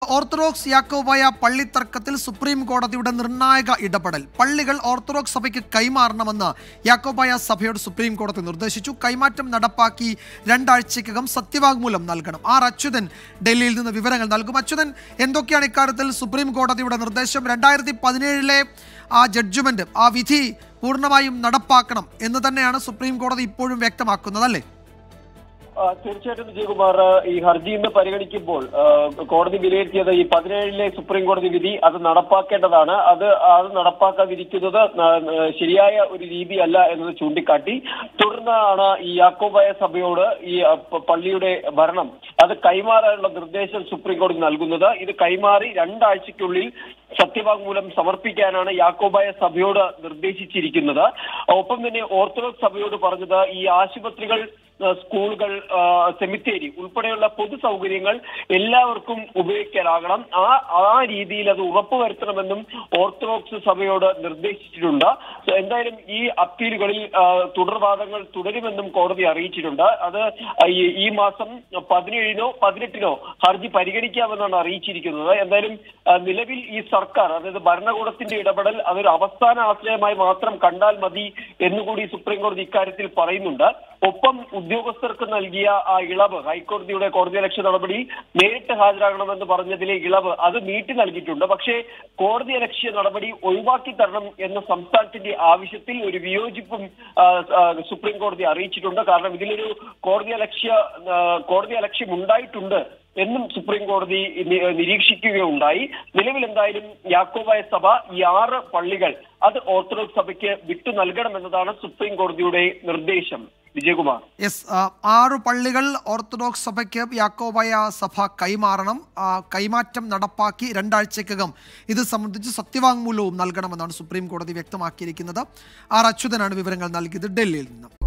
orthodox Yakobaya പള്ളി തർക്കത്തിൽ supreme കോടതിയുടെ നിർണായക ഇടപെടൽ പള്ളികൾ ഓർത്തഡോക്സ് സഭയ്ക്ക് കൈമാറണമെന്ന് യാക്കോബായ സഭയോട് സുപ്രീം കോടതി നിർദ്ദേശിച്ചു കൈമാറ്റം നടപ്പാക്കി രണ്ടാഴ്ചയ്ക്കകം സത്യവാങ്മൂലം നൽകണം ആർ അച്യുതൻ ഡൽഹിയിൽ നിന്ന് വിവരങ്ങൾ നൽകും അച്യുതൻ എന്തൊക്കെയാണ് ഇക്കാര്യത്തിൽ സുപ്രീം കോടതിയുടെ നിർദ്ദേശം രണ്ടായിരത്തി പതിനേഴിലെ ആ ജഡ്ജ്മെന്റ് ആ വിധി പൂർണ്ണമായും നടപ്പാക്കണം എന്ന് തന്നെയാണ് സുപ്രീം കോടതി ഇപ്പോഴും വ്യക്തമാക്കുന്നത് അല്ലേ ആ, തീർച്ചയായിട്ടും വിജയകുമാർ ഈ ഹർജി ഇന്ന് പരിഗണിക്കുമ്പോൾ ആ, കോടതി വിലയിരുത്തിയത് ഈ പതിനേഴിലെ സുപ്രീം കോടതി വിധി അത് നടപ്പാക്കേണ്ടതാണ് അത് അത് നടപ്പാക്കാതിരിക്കുന്നത് ന- ന- ശരിയായ ഒരു രീതിയല്ല എന്നത് ചൂണ്ടിക്കാട്ടി തുടർന്നാണ് ഈ യാക്കോബായ സഭയോട് ഈ ആ, പ- പള്ളിയുടെ ഭരണം അത് കൈമാറാനുള്ള നിർദ്ദേശം സുപ്രീം കോടതി നൽകുന്നത് ഇത് കൈമാറി രണ്ടാഴ്ചയ്ക്കുള്ളിൽ സത്യവാങ്മൂലം സമർപ്പിക്കാനാണ് യാക്കോബായ സഭയോട് നിർദ്ദേശിച്ചിരിക്കുന്നത് ഒപ്പം തന്നെ ഓർത്തഡോക്സ് സഭയോട് പറഞ്ഞത് ഈ ആശുപത്രികൾ ആ, സ്കൂളുകൾ ആ, സെമിത്തേരി ഉൾപ്പെടെയുള്ള പൊതു സൗകര്യങ്ങൾ എല്ലാവർക്കും ഉപയോഗിക്കാനാകണം ആ ആ രീതിയിൽ അത് ഉറപ്പുവരുത്തണമെന്നും ഓർത്തഡോക്സ് സഭയോട് നിർദ്ദേശിച്ചിട്ടുണ്ട് So, എന്തായാലും ഈ അപ്പീലുകളിൽ ആ, തുടർവാദങ്ങൾ തുടരുമെന്നും കോടതി അറിയിച്ചിട്ടുണ്ട് അത് ഈ ഈ മാസം പതിനേഴിനോ പതിനെട്ടിനോ ഹർജി പരിഗണിക്കാമെന്നാണ് അറിയിച്ചിരിക്കുന്നത് എന്തായാലും ആ, നിലവിൽ ഈ സർക്കാർ അതായത് ഭരണകൂടത്തിന്റെ ഇടപെടൽ അതൊരു അവസാന ആശ്രയമായി മാത്രം കണ്ടാൽ മതി എന്നുകൂടി സുപ്രീം കോടതി ഇക്കാര്യത്തിൽ പറയുന്നുണ്ട് ഒപ്പം ഉദ്യോഗസ്ഥർക്ക് നൽകിയ ആ ഇളവ് ഹൈക്കോടതിയുടെ കോടതിയലക്ഷ്യ നടപടി നേരിട്ട് ഹാജരാകണമെന്ന് പറഞ്ഞതിലെ ഇളവ് അത് നീട്ടി നൽകിയിട്ടുണ്ട് പക്ഷേ കോടതിയലക്ഷ്യ നടപടി ഒഴിവാക്കി തരണം എന്ന സംസ്ഥാനത്തിന്റെ ആവശ്യത്തിൽ ഒരു വിയോജിപ്പും ആ, ആ, സുപ്രീം കോടതി അറിയിച്ചിട്ടുണ്ട് കാരണം ഇതിലൊരു കോടതിയലക്ഷ്യ ആ, കോടതിയലക്ഷ്യം ഉണ്ടായിട്ടുണ്ട് എന്നും സുപ്രീം കോടതി നി- നിരീക്ഷിക്കുകയുണ്ടായി നിലവിൽ എന്തായാലും യാക്കോബായ സഭ ഈ ആറ് പള്ളികൾ അത് ഓർത്തഡോക്സ് സഭയ്ക്ക് വിട്ടു നൽകണമെന്നതാണ് സുപ്രീം കോടതിയുടെ നിർദ്ദേശം വിജയകുമാർ യെസ് ആ, ആറ് പള്ളികൾ ഓർത്തഡോക്സ് സഭയ്ക്ക് യാക്കോബായ സഭ കൈമാറണം ആ, കൈമാറ്റം നടപ്പാക്കി രണ്ടാഴ്ചക്കകം ഇത് സംബന്ധിച്ച് സത്യവാങ്മൂലവും നൽകണമെന്നാണ് സുപ്രീം കോടതി വ്യക്തമാക്കിയിരിക്കുന്നത് ആർ അച്യുതനാണ് വിവരങ്ങൾ നൽകിയത് ഡൽഹിയിൽ നിന്ന്